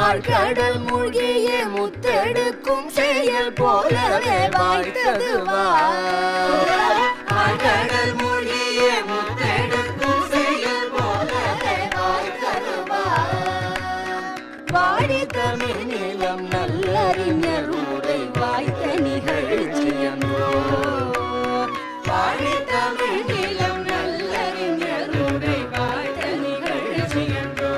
ஆழ்கடல் மூழ்கிய முத்தெடுக்கும் செயல் போலவே வாய்த்தது ஆழ்கடல் மூழ்கிய முத்தெடுக்கும் செயல் போலவே வாய்த்தது வாடி தமிழ் நிலம் நல்லறிஞர் உரை வாய்த்த நிகழ்ச்சியன்றோ வாடி தமிழ் நிலம் நல்லறிஞர் உரை வாய்த்த நிகழ்ச்சியன்றோ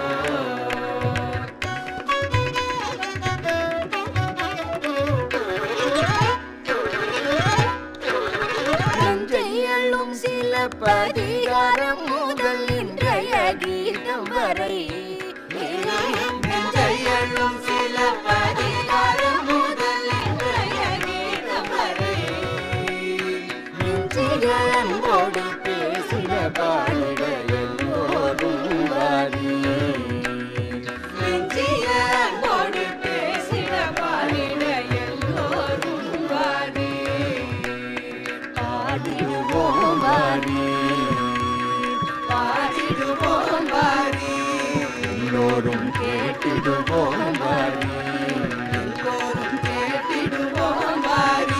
நஞ்சையள்ளும் சில பதிகாரம் முதல் இன்றைய கீதம் வரை நஞ்சையள்ளும் சில பதிகாரம் முதல் இன்றைய கீதம் வரை நெஞ்சிய அன்போடு பேசின பாடிட எல்லோரும் வாரி நெஞ்சிய அன்போடு பேசின பாடிட எல்லோரும் வாரி பாடிடுவோம் வாரி பாடிடுவோம் வாரி எல்லோரும் கேட்டிடுவோம் வாரி எல்லோரும் கேட்டிடுவோம் வாரி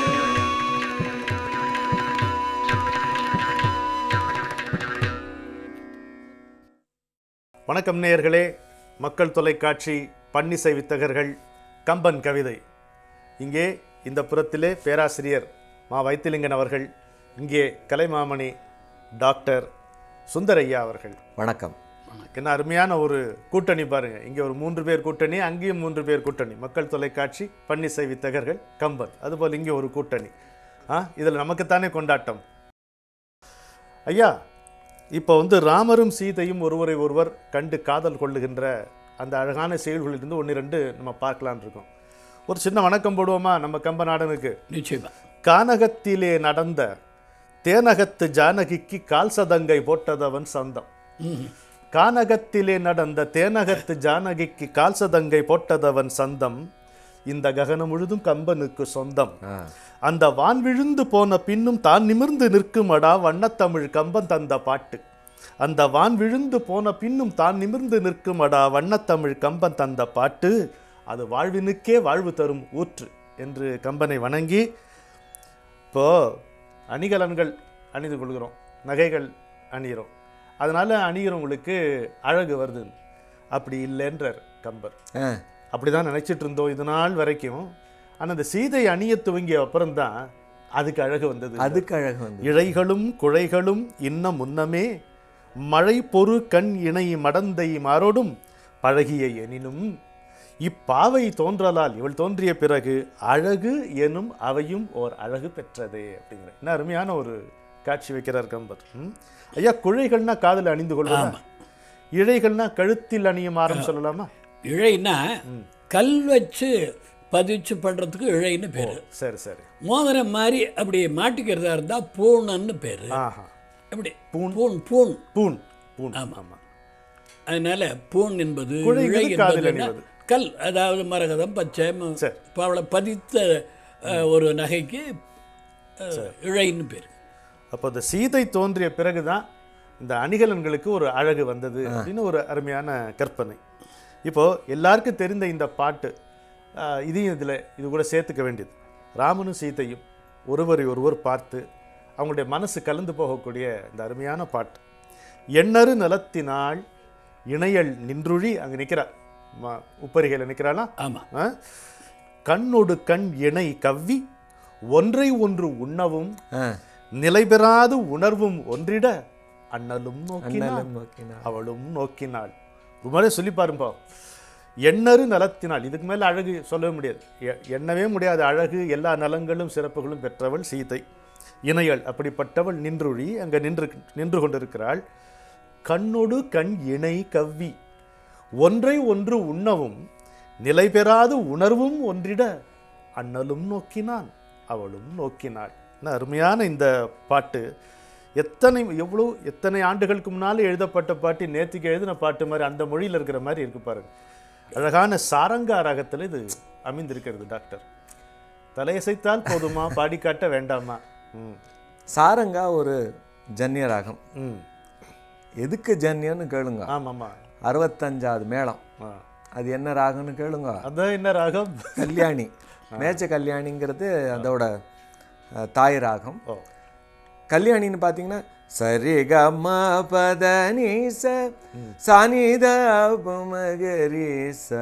வணக்கம் நேயர்களே மக்கள் தொலைக்காட்சி பன்னிசை வித்தகர்கள் கம்பன் கவிதை இங்கே இந்த புறத்திலே பேராசிரியர் மா வைத்திலிங்கன் அவர்கள் இங்கே கலைமாமணி டாக்டர் சுந்தரையா அவர்கள் வணக்கம் என்ன அருமையான ஒரு கூட்டணி பாருங்க இங்கே ஒரு மூன்று பேர் கூட்டணி அங்கேயும் மூன்று பேர் கூட்டணி மக்கள் தொலைக்காட்சி பன்னிசை வித்தகர்கள் கம்பன் அதுபோல் இங்கே ஒரு கூட்டணி ஆ இதில் நமக்குத்தானே கொண்டாட்டம் ஐயா இப்போ வந்து ராமரும் சீதையும் ஒருவரை ஒருவர் கண்டு காதல் கொள்ளுகின்ற அந்த அழகான செயல்களிலிருந்து ஒன்று ரெண்டு நம்ம பார்க்கலான் இருக்கோம் ஒரு சின்ன வணக்கம் போடுவோமா நம்ம கம்பநாடனுக்கு நிச்சயமா கானகத்திலே நடந்த தேனகத்து ஜானகிக்கு கால் சதங்கை போட்டதவன் சந்தம் கானகத்திலே நடந்த தேனகத்து ஜானகிக்கு கால் சதங்கை போட்டதவன் சந்தம் இந்த ககனம் முழுதும் கம்பனுக்கு சொந்தம் ஆ. அந்த வான் விழுந்து போன பின்னும் தான் நிமிர்ந்து நிற்குமடா வண்ணத்தமிழ் கம்பன் தந்த பாட்டு அந்த வான் விழுந்து போன பின்னும் தான் நிமிர்ந்து நிற்குமடா வண்ணத்தமிழ் கம்பன் தந்த பாட்டு அது வாழ்வினுக்கே வாழ்வு தரும் ஊற்று என்று கம்பனை வணங்கி இப்போ அணிகலன்கள் அணிந்து கொள்கிறோம் நகைகள் அணிகிறோம் அதனால அணிகிறவங்களுக்கு அழகு வருது அப்படி இல்லைன்றார் கம்பர் ஆ. அப்படிதான் நினைச்சிட்டு இருந்தோம் இது நாள் வரைக்கும் ஆனா அந்த சீதை அணிய துவங்கிய அப்புறம்தான் அதுக்கு அழகு வந்தது அதுக்கு அழகு வந்து இழைகளும் குழைகளும் இன்ன முன்னமே மழை பொறு கண் இணை மடந்தை மாரோடும் பழகிய எனினும் இப்பாவை தோன்றலால் இவள் தோன்றிய பிறகு அழகு எனும் அவையும் ஓர் அழகு பெற்றதே அப்படிங்கிற என்ன அருமையான ஒரு காட்சி வைக்கிறார் கம்பர் ம்? ஐயா குழைகள்னா காதில் அணிந்து கொள்வதா இழைகள்னா கழுத்தில் அணியும் ஆரம் சொல்லலாமா இழைன்னா கல் வச்சு பதிச்சு பண்றதுக்கு இழைன்னு பேரு சரி சரி மோதிரம் மாதிரி அப்படி மாட்டிக்கிறதா இருந்தா பூணன்னு பேரு ஆஹா அப்படி பூண் பூண் பூண் பூன் பூன் ஆமா. ஆமா அதனால பூண் என்பது குழைங்கிறது இழை காதில் என்பது என்ன? அணிவது. கல் அதாவது மரகதம் பச்சை ம- சரி. பவள பதித்த அஹ், ஒரு நகைக்கு அஹ், இழைன்னு பேர் அப்போ இந்த சீதை தோன்றிய பிறகுதான் இந்த அணிகலன்களுக்கு ஒரு அழகு வந்தது அப்படின்னு ஒரு அருமையான கற்பனை இப்போ எல்லாருக்கும் தெரிந்த இந்த பாட்டு ஆஹ், இதையும் இதில் இது கூட சேர்த்துக்க வேண்டியது ராமனும் சீதையும் ஒருவரை ஒருவர் பார்த்து அவங்களுடைய மனசு கலந்து போகக்கூடிய இந்த அருமையான பாட்டு எண்ணறு நலத்தினால் இணையல் நின்றுழி அங்கே நிற்கிறார் உப்பரிகையில் நிற்கிறாளா ஆமா ஆ? கண்ணொடு கண் இணை கவ்வி ஒன்றை ஒன்று உண்ணவும் ஆ. நிலைபெறாது உணர்வும் ஒன்றிட அண்ணலும் நோக்கினாள் அண்ணலும் நோக்கினாள். அவளும் நோக்கினாள் ரொம்ப சொல்லி பாருப்பா எண்ணறு நலத்தினாள் இதுக்கு மேல அழகு சொல்லவே முடியாது எ- எண்ணவே முடியாத அழகு எல்லா நலங்களும் சிறப்புகளும் பெற்றவள் சீதை இணையள் அப்படிப்பட்டவள் நின்றுழி அங்க நின்று நின்று கொண்டிருக்கிறாள் கண்ணொடு கண் இணை கவ்வி ஒன்றை ஒன்று உண்ணவும் நிலை பெறாது உணர்வும் ஒன்றிட அண்ணலும் நோக்கினான் அவளும் நோக்கினாள் என்ன அருமையான இந்த பாட்டு எத்தனை எவ்வளோ எத்தனை ஆண்டுகளுக்கு முன்னால் எழுதப்பட்ட பாட்டு நேத்திக்கு எழுதின பாட்டு மாதிரி அந்த மொழியில் இருக்கிற மாதிரி இருக்கு பாருங்க அழகான சாரங்கா ராகத்தில் இது அமைந்திருக்கிறது டாக்டர் தலையசைத்தால் போதுமா பாடி காட்ட வேண்டாமா ம் சாரங்கா ஒரு ஜன்னிய ராகம் ம் எதுக்கு ஜன்யன்னு கேளுங்க ஆமாம்மா அறுபத்தஞ்சாவது மேளம் ஆ அது என்ன ராகம்னு கேளுங்க அதான் என்ன ராகம் கல்யாணி மேச்ச கல்யாணிங்கிறது அதோட அஹ், தாய் ராகம் ஓ கல்யாணின்னு பார்த்தீங்கன்னா சரி க ம பத நீ ச சானித மகரி ச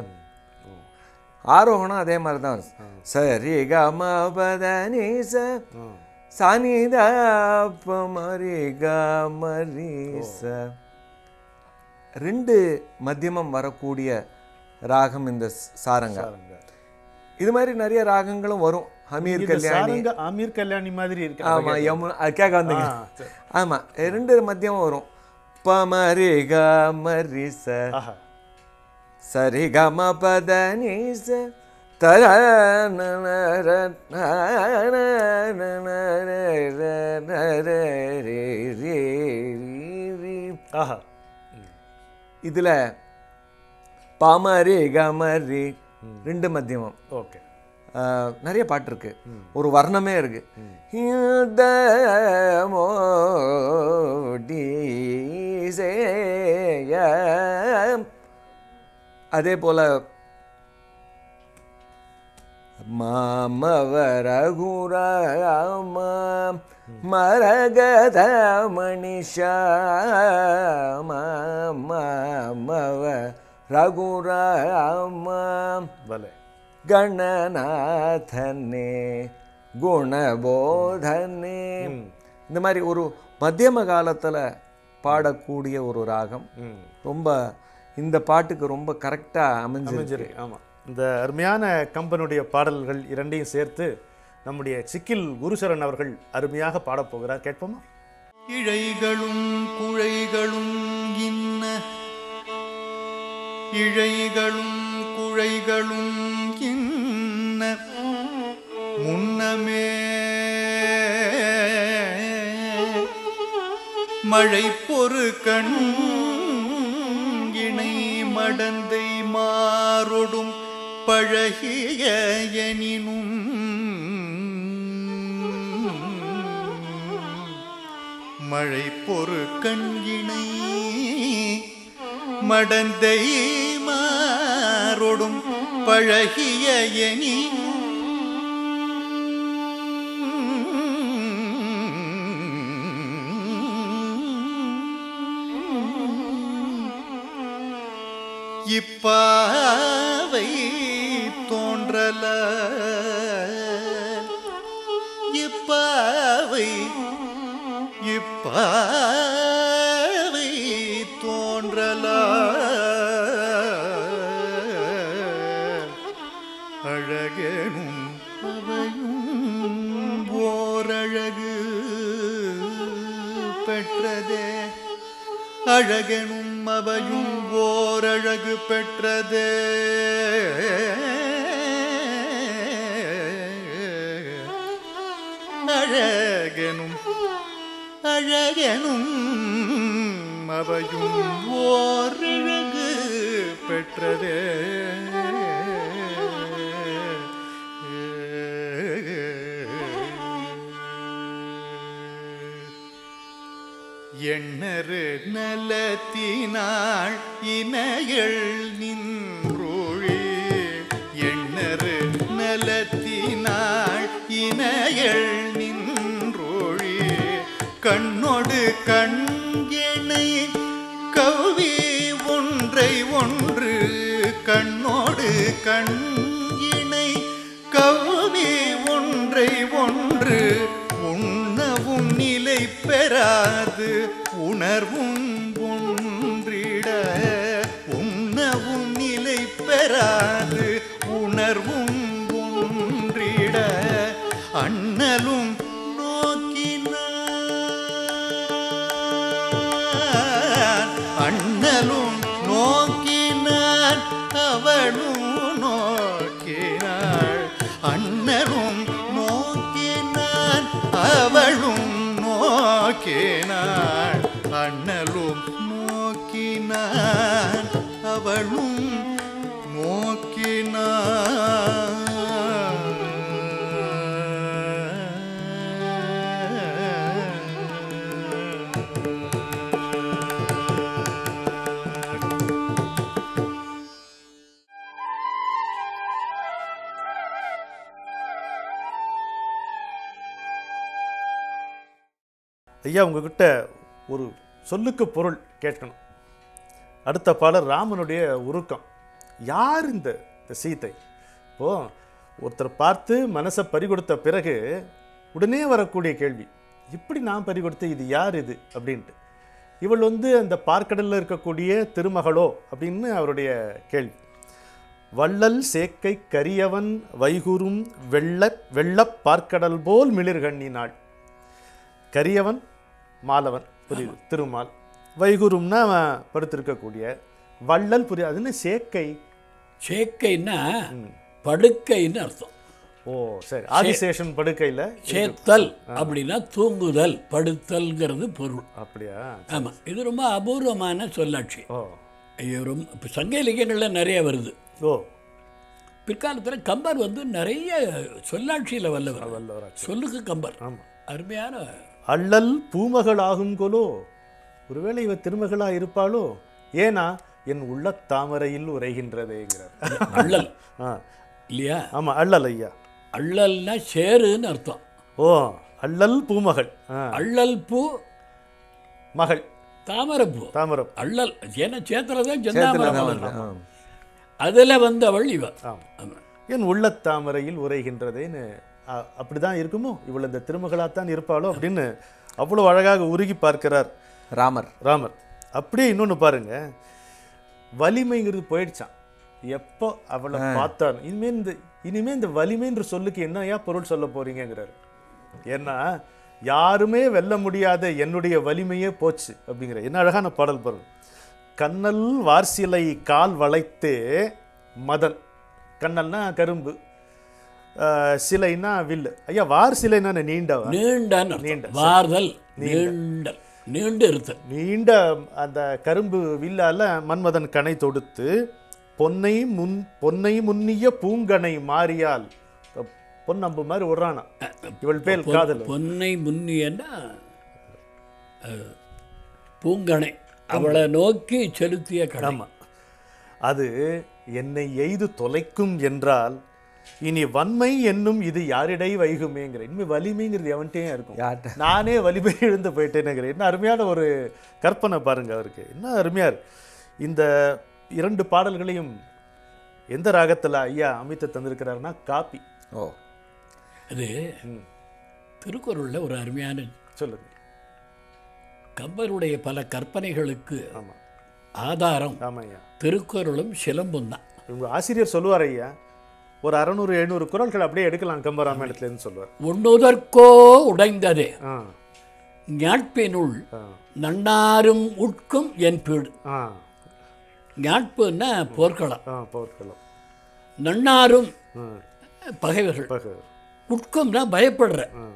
ஆரோகணம் அதே மாதிரி தான் வரும். சரி க ம பத நீ ச சானித மரி க மரி ச ரெண்டு மத்தியமம் வரக்கூடிய ராகம் இந்த ஸ்- சாரங்கா சாரங்க. இது மாதிரி நிறைய ராகங்களும் வரும் ஹமீர் இந்த கல்யாணி சாரங்க அமீர் கல்யாணி மாதிரி இருக்கு ஆமா யமுனா அது கேட்க வந்தீங்க ஆ, சரி. ஆமா ரெண்டு மத்தியம் வரும் பமரி க மரி ச ஆஹா சரி க ம பத நீ ச தர ந ந ர ந ந ந ந ர ர ந ர ரே ரே ரீ ரீ. ஆஹா இதுல பாமரி கமரி ரெண்டு மத்தியமம் ஓகே ஆஹ், நிறைய பாட்டு இருக்கு ஒரு வர்ணமே இருக்கு இந்த மோடி சேய. அதே போல மாமவரகுராம மரகத மணிஷா மாமவ ரகுராம பலே கணநாதனே குணபோதனே இந்த மாதிரி ஒரு மத்தியம காலத்துல பாடக்கூடிய ஒரு ராகம் ம் ரொம்ப இந்த பாட்டுக்கு ரொம்ப கரெக்டா அமைஞ்சிருக்கு அமைஞ்சிருக்கு ஆமா இந்த அருமையான கம்பனுடைய பாடல்கள் இரண்டையும் சேர்த்து நம்முடைய சிக்கில் குருசரன் அவர்கள் அருமையாக பாடப் போகிறார் கேட்போமா இழைகளும் குழைகளும் இன்ன இழைகளும் குழைகளும் இன்ன முன்னமே மழை பொறு கண் இணை மடந்தை மாறொடும் பழகிய எனினும் மழை பொறு கண்கிணை மடந்தை மாறொடும் பழகிய எனி இப்பாவை தோன்றல இப்பாவை இப்பாவை தோன்றல அழகனும் அவையும் ஓரழகு பெற்றதே அழகனும் அவையும் ஓரழகு பெற்றதே அழகனும் அழகனும் அவையும் ஓரழகு பெற்றதே எண்ணறு நலத்தினாள் இணையள் நின்றொழி எண்ணறு நலத்தினாள் இணையள் நின்றொழி கண்ணொடு கண்கிணை கவி ஒன்றை ஒன்று கண்ணோடு கண்கிணை கவி ஒன்றை ஒன்று உண்ணவும் நிலை பெறாது உணர்வும் ஒன்றிட உண்ணவும் நிலை பெறாது உணர்வும் ஒன்றிட அண்ணலும் நோக்கினான் அண்ணலும் நோக்கினான் அவளும் நோக்கினாள் அண்ணலும் நோக்கினான் அவளும் நோக்கினாள் அண்ணலும் நோக்கினான் அவளும் நோக்கினான் ஐயா உங்ககிட்ட ஒரு சொல்லுக்கு பொருள் கேட்கணும் அடுத்த பாடல் ராமனுடைய உருக்கம் யார் இந்த இந்த சீதை இப்போ ஒருத்தர் பார்த்து மனசை பறிகொடுத்த பிறகு உடனே வரக்கூடிய கேள்வி இப்படி நான் பறிகொடுத்து இது யார் இது அப்படின்ட்டு இவள் வந்து அந்த பார்க்கடலில் இருக்கக்கூடிய திருமகளோ அப்படின்னு அவருடைய கேள்வி வள்ளல் சேக்கை கரியவன் வைகுறும் வெள்ள வெள்ளப் பார்க்கடல் போல் மிளிர்கண்ணினாள் கரியவன் மாலவன் புரியுது திருமால் வைகுறும்னா அவன் படுத்திருக்கக்கூடிய வள்ளல் புரியுது அது என்ன சேக்கை சேக்கைன்னா படுக்கைன்னு அர்த்தம் ஓ சரி ஆதிசேஷன் படுக்கையில் சேத்தல் அப்படின்னா தூங்குதல் படுத்தல்ங்கிறது பொருள் அப்படியா ஆமாம் இது ரொம்ப அபூர்வமான சொல்லாட்சி ஓ ஐயோ, ரொம்ப இப்போ சங்க இலக்கியங்களில் நிறைய வருது ஓ பிற்காலத்தில் கம்பர் வந்து நிறைய சொல்லாட்சியில் வல்லவர் வல்லவராச்சு சொல்லுக்கு கம்பர் ஆமாம் அருமையான அள்ளல் பூமகள் ஆகுங்கொலோ ஒருவேளை இவ திருமகளா இருப்பாளோ ஏனா என் உள்ள தாமரையில் உரைகின்றதேங்கிறார் அள்ளல் ஆ இல்லையா ஆமா அள்ளல் ஐயா அள்ளல்னா சேருன்னு அர்த்தம் ஓ அள்ளல் பூமகள் ஆ அள்ளல் பூ மகள் தாமரைப்பூ தாமரம் அள்ளல் ஏன்னா சேத்திரதான் சேத்துல தான் செந்தாமரம் வந்து ஆ. அதில் வந்தவள் இவ ஆமா ஆமா. என் உள்ள தாமரையில் உரைகின்றதேன்னு அ- அப்படிதான் இருக்குமோ இவள் இந்த திருமகளாத்தான் இருப்பாளோ அப்படின்னு அவ்வளோ அழகாக உருகி பார்க்கிறார் ராமர் ராமர் அப்படியே இன்னொன்று பாருங்க வலிமைங்கிறது போயிடுச்சான் எப்போ அவளை பார்த்தான் இனிமே இந்த இனிமே இந்த வலிமைன்ற சொல்லுக்கு என்னையா பொருள் சொல்ல போறீங்கங்கிறாரு ஏன்னா யாருமே வெல்ல முடியாத என்னுடைய வலிமையே போச்சு அப்படிங்கிற என்ன அழகான பாடல் பாருங்க கண்ணல் வார்சிலை கால் வளைத்து மதன் கண்ணல்னா கரும்பு ஆஹ், சிலைன்னா வில்லு ஐயா வார் சிலைன்னா என்ன நீண்டவா நீண்டான்னு நீண்ட, அர்த்தம் வார்தல் நீண்டல் நீண்டு இருத்தல் நீண்ட அந்த கரும்பு வில்லால மன்மதன் கணை தொடுத்து பொன்னை முன் பொன்னை முன்னிய பூங்கனை மாறியால் பொன்னம்பு மாதிரி விடுறானா இவள் பேல் காதல் பொன்னை முன்னியன்னா அஹ், பூங்கணை அவளை நோக்கி செலுத்திய கடை ஆமா அது என்னை எய்து தொலைக்கும் என்றால் இனி வன்மை என்னும் இது யாரிடை வைகுமேங்கிற இனிமே வலிமைங்கிறது எவன்கிட்டயும் இருக்கும் யார்கிட்ட? நானே வலிமை இழந்து போயிட்டேனுங்கிற என்ன அருமையான ஒரு கற்பனை பாருங்க அவருக்கு என்ன அருமையா இருக்கு இந்த இரண்டு பாடல்களையும் எந்த ராகத்துல ஐயா அமைத்து தந்திருக்கிறாருன்னா காப்பி ஓ அது திருக்குறளில் ஒரு அருமையான சொல்லுங்க கம்பருடைய பல கற்பனைகளுக்கு ஆமா ஆதாரம் ஆமா ஐயா திருக்குறளும் சிலம்பும் தான் உங்க ஆசிரியர் சொல்லுவார் ஐயா ஒரு அறநூறு எழுநூறு குரல்கள் அப்படியே எடுக்கலாம் கம்பராமாயணத்துலேருந்து சொல்லுவார் உண்ணுதற்கோ உடைந்ததே ஆ ஞாட்பினுள் ஆ நன்னாரும் உட்கும் என் பீடு ஆ ஞாட்புன்னா போர்க்களம் ஆ போர்க்களம் நன்னாரும் ஆ பகைவர்கள் பகு உட்கும்னா பயப்படுற ஆ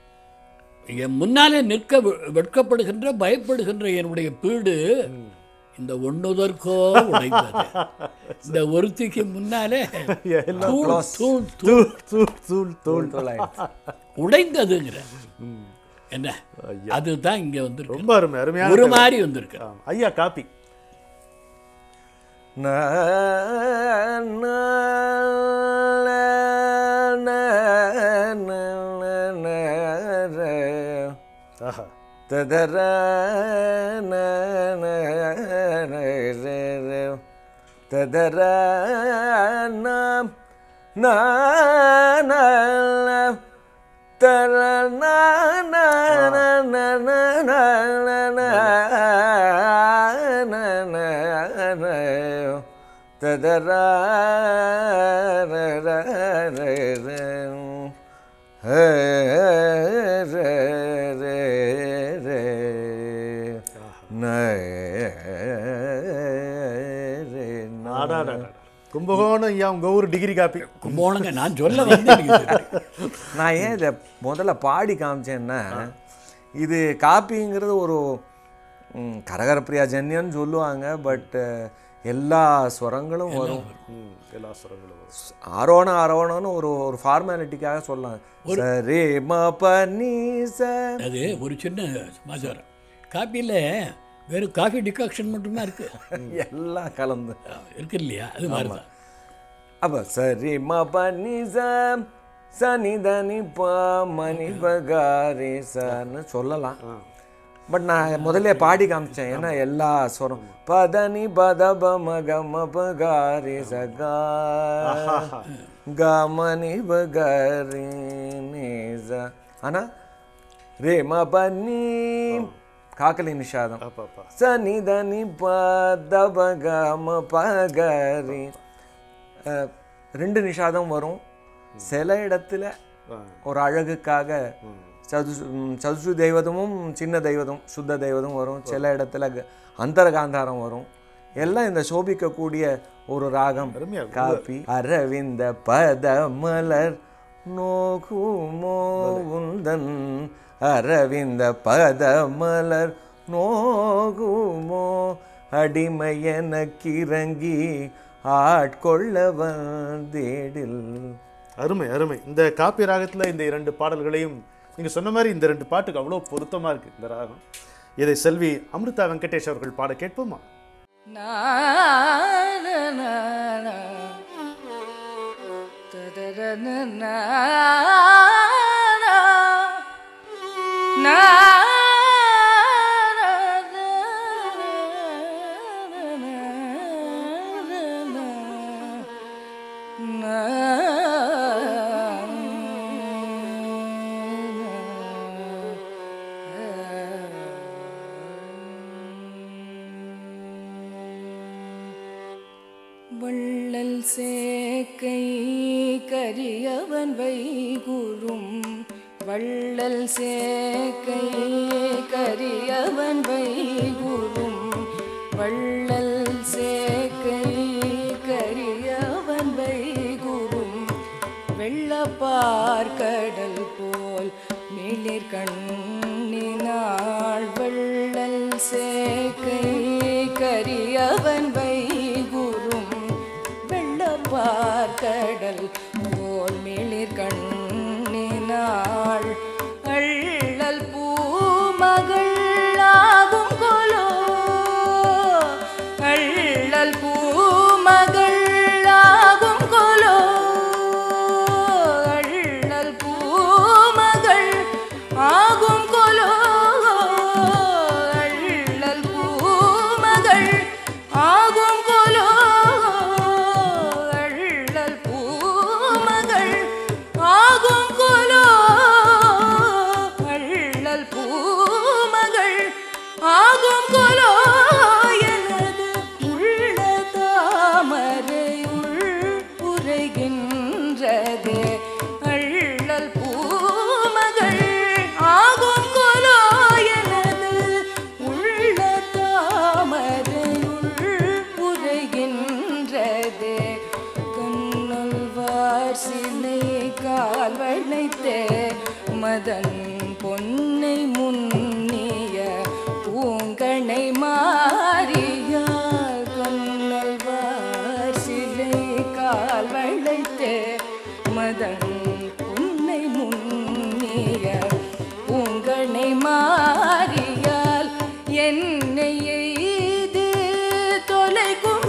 என் முன்னாலே நிற்க வெ- வெட்கப்படுகின்ற பயப்படுகின்ற என்னுடைய பீடு இந்த ஒண்ணுதற்கோ உடைந்தது இந்த ஒருத்திக்கு முன்னாலே எல்லாம் தூள் தூள் தூள் தூள் தூள் தூள் தூள் தோலாயிடுச்சு உடைந்ததுங்கிற என்ன அதுதான் இங்க வந்திருக்கு ரொம்ப அருமை அருமையான ஒரு கதை. மாதிரி வந்திருக்கு ஆ, ஐயா காப்பி ந ந ந ந ந ந ர. ஆஹா ததர ந ந ந ர ர. ததர ந ந ந ந. தர ந ந ந ந ந ந ந ந ந ந ந. ததர ர ர ர ர. ஹே ரே ரே ரே நே ரே நா. ஆடாடாடா. கும்பகோணம் ஐயா உங்க ஊர் டிகிரி காப்பி கும்போணங்க நான் சொல்ல வந்தேன் நான் ஏன் இதை முதல்ல பாடி காமிச்சேன்னா இது காப்பிங்கிறது ஒரு ம், கரகரப்பிரியா ஜன்யன்னு சொல்லுவாங்க பட் எல்லா ஸ்வரங்களும் வரும் ம், எல்லா சுரங்களும் வரும். ஆரோண ஆரோணம்னு ஒரு ஒரு ஃபார்மாலிட்டிக்காக சொல்லலாம் சரி ம ப நீ ச அது ஒரு சின்ன சமாச்சாரம் காப்பியில் வெறும் காஃபி டிகாக்ஷன் மட்டும்தான் இருக்கு எல்லாம் கலந்து இருக்கு இல்லையா அது மாதிரி தான் அப்ப சரி ம ப நீ ச சனி தனி ப மணி பகாரி சன்னு சொல்லலாம் பட் நான் முதல்ல பாடி காமிச்சேன் ஏன்னா எல்லா ஸ்வரம் பதனி பதப மகம பகாரி சகா கமனி பகரி நேச ஆனா ரே ம பனி காக்கலி நிஷாதம் அப்பா அப்பா சனி தனி பதப கம பகரி அஹ், ரெண்டு வரும் சில இடத்துல ஒரு அழகுக்காக சது சதுசு தெய்வதமும் சின்ன தெய்வதம் சுத்த தெய்வதம் வரும் சில இடத்துல க- அந்தரகாந்தாரம் வரும் எல்லாம் இந்த சோபிக்கக்கூடிய ஒரு ராகம் அருமையா இருக்கு. காப்பி அரவிந்த பதமலர் நோகுமோ உந்தன் அரவிந்த பதமலர் நோகுமோ அடிமை எனக்கிறங்கி ஆட்கொள்ள வந்தேடில் அருமை அருமை இந்த காப்பி ராகத்தில் இந்த இரண்டு பாடல்களையும் நீங்கள் சொன்ன மாதிரி இந்த ரெண்டு பாட்டுக்கு அவ்வளோ பொருத்தமாக இருக்குது இந்த ராகம் இதை செல்வி அமிர்தா வெங்கடேஷ் அவர்கள் பாட கேட்போமா வள்ளல் சேக்கை கரியவன் வைகுறும் வள்ளல் சேக்கை கரியவன் வைகுறும் வள்ளல் சேக்கை கரியவன் வைகுறும் வெள்ளப்பார் கடல் போல் மிளிர் கண்ணினாள் வள்ளல் சேக்கை கரியவன் வைகுறும் வெள்ளப்பார் கடல் போல் மிளிர் கண்ணினாள் அள்ளல் பூமகள் ஆகும் கொலோ அள்ளல் பூமகள் ஆகும் கொலோ அள்ளல் பூமகள் ஆகும் கொலோ அள்ளல் பூமகள் ஆகும் கொலோ அள்ளல் பூமகள் ஆகும் கொலோ அள்ளல் பூமகள் ஆகும் கொலோ எனது உள்ள தாமரையுள் உரைகின்றதே அள்ளல் பூமகள் ஆகும் கொலோ எனது உள்ள தாமரையுள் உரைகின்றதே கண்ணல்வார் சிலை கால் வளைத்தே மதன் பொன்னை முன்னிய பூங்கனை மாறியால் கண்ணல்வார் சிலை கால் வளைத்தே மதன் பொன்னை முன்னிய பூங்கனை மாறியால் என்னை எய்து தொலைக்கும்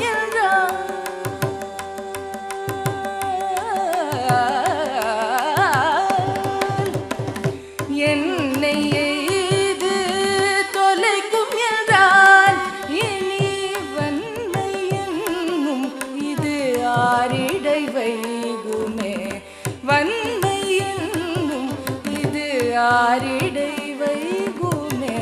என்றால் என்னை எய்து தொலைக்கும் என்றால் இனி வன்மை என்னும் இது ஆரிடை வைகுமே வன்மை என்னும் இது ஆரிடை வைகுமே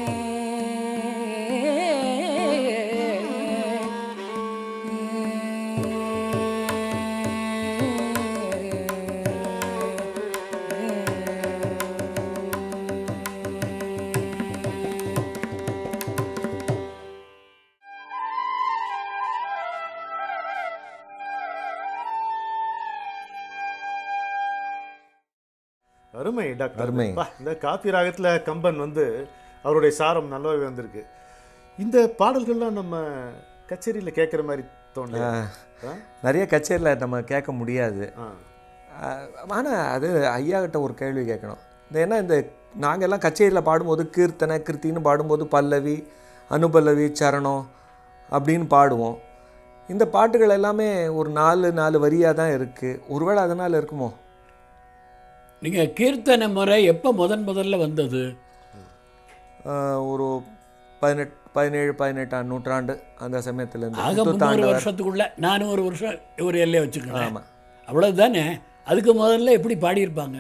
அருமை டாக்டர் அருமை. பா, இந்த காப்பி ராகத்தில் கம்பன் வந்து அவருடைய சாரம் நல்லாவே வந்திருக்கு இந்த பாடல்கள்லாம் நம்ம கச்சேரியில் கேட்குற மாதிரி தோணல நிறைய கச்சேரியில் நம்ம கேட்க முடியாது ஆ ஆனால் அது ஐயா கிட்ட ஒரு கேள்வி கேட்கணும் இந்த ஏன்னா இந்த நாங்கள் எல்லாம் கச்சேரியில் பாடும்போது கீர்த்தனை கிருத்தின்னு பாடும்போது பல்லவி அனுபல்லவி சரணம் அப்படின்னு பாடுவோம் இந்த பாட்டுகள் எல்லாமே ஒரு நாலு நாலு வரியாக தான் இருக்குது ஒருவேளை அதனால் இருக்குமோ நீங்கள் கீர்த்தனை முறை எப்போ முதன் முதல்ல வந்தது அஹ், ஒரு பதினெட் பதினேழு பதினெட்டாம் நூற்றாண்டு அந்த சமயத்துலேருந்து ஆக முந்நூறு வருஷத்துக்குள்ள நானும் ஒரு வருஷம் ஒரு எல்லையை வச்சுக்கிறேன் ஆமாம் அவ்வளவுதானே அதுக்கு முதல்ல எப்படி பாடியிருப்பாங்க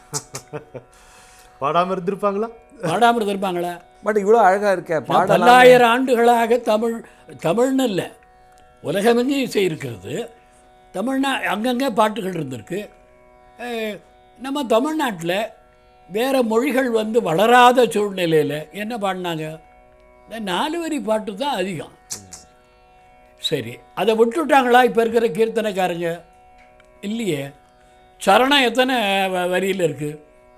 பாடாம இருந்திருப்பாங்களா பாடாமல் இருந்திருப்பாங்களா பட் இவ்வளோ அழகாக இருக்கே பாடலாம் பல்லாயிரம் ஆண்டுகளாக தமிழ் தமிழ்னு இல்லை உலகமெங்கும் இசை இருக்கிறது தமிழ்நா அங்கங்கே பாட்டுகள் இருந்திருக்கு அஹ், நம்ம தமிழ்நாட்டில் வேறு மொழிகள் வந்து வளராத சூழ்நிலையில் என்ன பாடினாங்க இந்த நாலு வரி பாட்டு தான் அதிகம் சரி அதை விட்டுட்டாங்களா இப்போ இருக்கிற கீர்த்தனைக்காரங்க இல்லையே சரணம் எத்தனை வ- வரியில் இருக்குது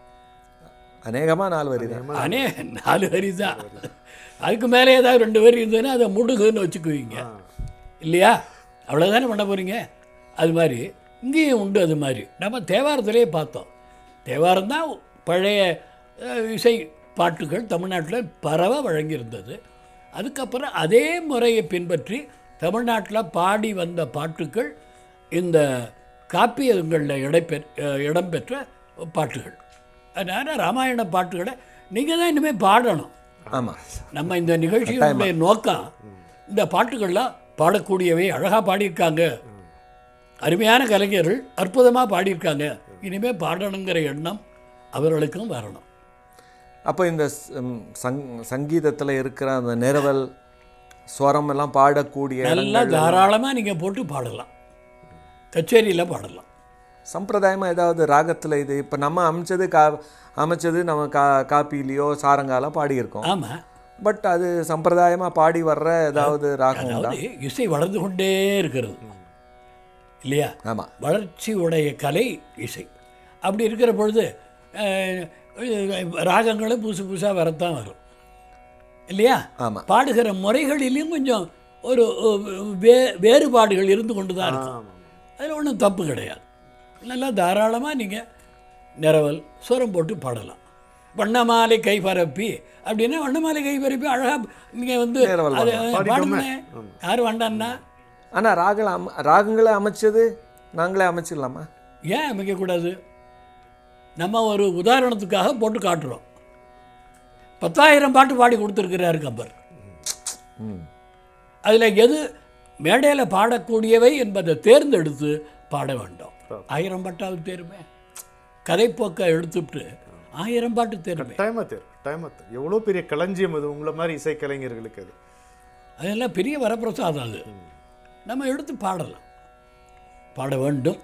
அநேகமாக நாலு வரி தான் அனே நாலு வரி தான் அதுக்கு மேலே ஏதாவது ரெண்டு வரி இருந்ததுன்னா அதை முடுகுன்னு வச்சுக்குவீங்க இல்லையா அவ்வளோதானே பண்ண போகிறீங்க அது மாதிரி இங்கேயும் உண்டு அது மாதிரி நம்ம தேவாரத்திலே பார்த்தோம் தேவாரம் தான் பழைய அஹ், இசை பாட்டுகள் தமிழ்நாட்டில் பரவ வழங்கியிருந்தது அதுக்கப்புறம் அதே முறையை பின்பற்றி தமிழ்நாட்டில் பாடி வந்த பாட்டுகள் இந்த காப்பியங்களில் இடம்பெற் அஹ், இடம்பெற்ற பாட்டுகள் அதனால் ராமாயண பாட்டுகளை நீங்கள் தான் இனிமேல் பாடணும் ஆமாம் நம்ம இந்த நிகழ்ச்சியினுடைய நோக்கம் இந்த பாட்டுகள்லாம் பாடக்கூடியவை அழகாக பாடியிருக்காங்க அருமையான கலைஞர்கள் அற்புதமாக பாடியிருக்காங்க இனிமேல் பாடணுங்கிற எண்ணம் அவர்களுக்கும் வரணும் அப்போ இந்த ஸ்- ம், சங் சங்கீதத்தில் இருக்கிற அந்த நிரவல் ஸ்வரம் எல்லாம் பாடக்கூடிய நல்லா இடங்கள் தாராளமாக நீங்கள் போட்டு பாடலாம் கச்சேரியில் பாடலாம் சம்பிரதாயமாக ஏதாவது ராகத்தில் இது இப்போ நம்ம அமைச்சது கா அமைச்சது நம்ம கா காப்பிலேயோ சாரங்காலாம் பாடியிருக்கோம் ஆமாம் பட் அது சம்பிரதாயமாக பாடி வர்ற ஏதாவது ராகம் உண்டா அதாவது இசை வளர்ந்து கொண்டே இருக்கிறது இல்லையா ஆமாம் வளர்ச்சி உடைய கலை இசை அப்படி இருக்கிற பொழுது அஹ், ராகங்களும் புதுசு புதுசாக வரத்தான் வரும் இல்லையா ஆமாம் பாடுகிற முறைகளிலும் கொஞ்சம் ஒரு அஹ், வே வேறுபாடுகள் இருந்து கொண்டு தான் இருக்கும் அதில் ஒன்றும் தப்பு கிடையாது நல்லா தாராளமாக நீங்கள் நிரவல் சுரம் போட்டு பாடலாம் வண்ணமாலை கை பரப்பி அப்படின்னா வண்ணமாலை கை பரப்பி அழகாக நீங்கள் வந்து நிரவல் அது பாடலாம். பாடுங்களே யார் வேண்டான்னா ஆனால் ராகல அம ராகங்களை அமைச்சது நாங்களே அமைச்சிடலாமா ஏன் அமைக்கக்கூடாது நம்ம ஒரு உதாரணத்துக்காக போட்டு காட்டுறோம் பத்தாயிரம் பாட்டு பாடி கொடுத்துருக்கிறாரு கம்பர் ம் அதில் எது மேடையில் பாடக்கூடியவை என்பதை தேர்ந்தெடுத்து பாட வேண்டும் ஆயிரம் பாட்டாவது தேருமே கதைப்போக்கை எடுத்துவிட்டு ஆயிரம் பாட்டு தேருமே டைமா தேர் டைமா தேர் எவ்வளோ பெரிய களஞ்சியம் அது உங்களை மாதிரி இசைக்கலைஞர்களுக்கு அது அதெல்லாம் பெரிய வரப்பிரசாதம் அது நம்ம எடுத்து பாடலாம் பாட வேண்டும்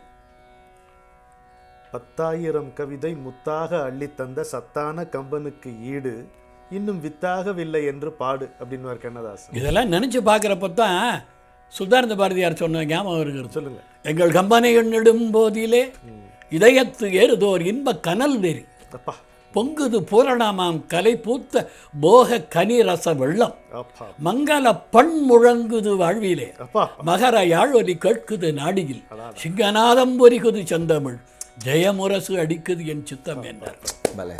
பத்தாயிரம் கவிதை முத்தாக அள்ளித்தந்த சத்தான கம்பனுக்கு ஈடு இன்னும் வித்தாகவில்லை என்று பாடு அப்படின்னு கண்ணதாசன் இதெல்லாம் நினச்சி பார்க்குறப்ப தான் சுதானந்த பாரதியார் சொன்ன ஞாபகம் இருக்கிறது சொல்லுங்க எங்கள் கம்பனை எண்ணிடும் போதிலே இதயத்து ஏறுதோர் இன்ப கனல் நெறி அப்பா பொங்குது பூரணமாம் கலை பூத்த போக கனி ரச வெள்ளம் அப்பா மங்கள பண் முழங்குது வாழ்விலே அப்பா மகர யாழொலி கேட்குது நாடியில் சிங்கநாதம் பொரிகுது செந்தமிழ் ஜெயமுரசு அடிக்குது என் சித்தம் என்றார் பலே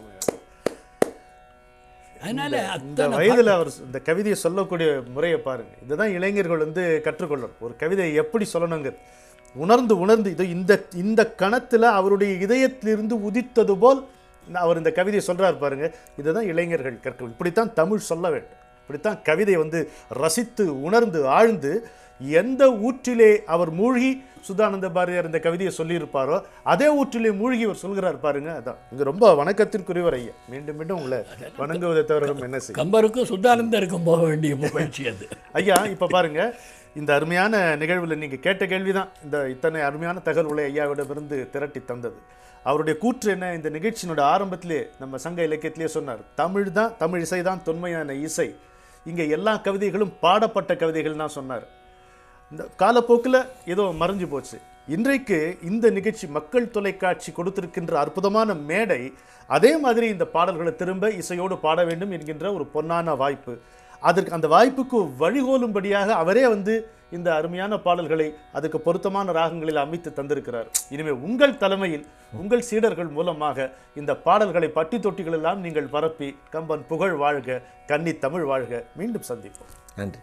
அதனால இந்த அத்தனை வயதுல அவர் இந்த கவிதையை சொல்லக்கூடிய முறையை பாருங்க இதுதான் இளைஞர்கள் வந்து கற்றுக்கொள்ளணும் ஒரு கவிதையை எப்படி சொல்லணுங்க உணர்ந்து உணர்ந்து இது இந்த இந்த கணத்துல அவருடைய இதயத்திலிருந்து உதித்தது போல் அவர் இந்த கவிதையை சொல்றாரு பாருங்க இதுதான் இளைஞர்கள் கற்க இப்படித்தான் தமிழ் சொல்ல வேண்டும் இப்படித்தான் கவிதை வந்து ரசித்து உணர்ந்து ஆழ்ந்து எந்த ஊற்றிலே அவர் மூழ்கி சுதானந்த பாரதியார் இந்த கவிதையை சொல்லியிருப்பாரோ அதே ஊற்றிலே மூழ்கி அவர் சொல்கிறார் பாருங்க அதான் இங்க ரொம்ப வணக்கத்திற்குரியவர் ஐயா மீண்டும் மீண்டும் உங்களை வணங்குவதை தவிர நம்ம என்ன செய்யும் கம்பருக்கும் சுத்தானந்தருக்கும் போக வேண்டிய புகழ்ச்சி அது ஐயா இப்ப பாருங்க இந்த அருமையான நிகழ்வுல நீங்க கேட்ட கேள்விதான் இந்த இத்தனை அருமையான தகவல்களை ஐயாவிடமிருந்து திரட்டி தந்தது அவருடைய கூற்று என்ன இந்த நிகழ்ச்சியினோட ஆரம்பத்திலே நம்ம சங்க இலக்கியத்திலே சொன்னார் தமிழ் தான் தமிழ் இசை தான் தொன்மையான இசை இங்க எல்லா கவிதைகளும் பாடப்பட்ட கவிதைகள் தான் சொன்னார் இந்த காலப்போக்கில் ஏதோ மறைஞ்சு போச்சு இன்றைக்கு இந்த நிகழ்ச்சி மக்கள் தொலைக்காட்சி கொடுத்திருக்கின்ற அற்புதமான மேடை அதே மாதிரி இந்த பாடல்களை திரும்ப இசையோடு பாட வேண்டும் என்கின்ற ஒரு பொன்னான வாய்ப்பு அதற்கு அந்த வாய்ப்புக்கு வழிகோலும்படியாக அவரே வந்து இந்த அருமையான பாடல்களை அதுக்கு பொருத்தமான ராகங்களில் அமைத்து தந்திருக்கிறார் இனிமே உங்கள் தலைமையில் உங்கள் சீடர்கள் மூலமாக இந்த பாடல்களை பட்டி தொட்டிகள் எல்லாம் நீங்கள் பரப்பி கம்பன் புகழ் வாழ்க கன்னி தமிழ் வாழ்க மீண்டும் சந்திப்போம் நன்றி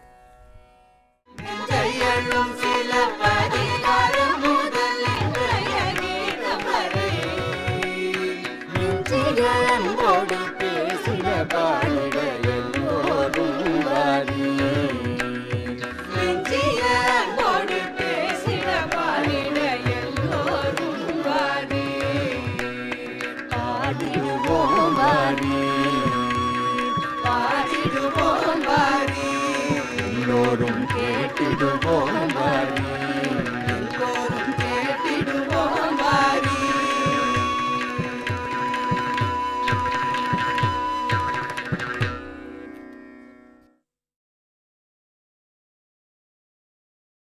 ஜெயலும் சில பதிகாரம் முதல் இன்றைய கீதம் வரை நெஞ்சில் அன்போடு பேசின பாடிட எல்லோரும் வாரி நெஞ்சிய அன்போடு பேசிட பாடிட எல்லோரும் வாரி பாடிடுவோம் வாரி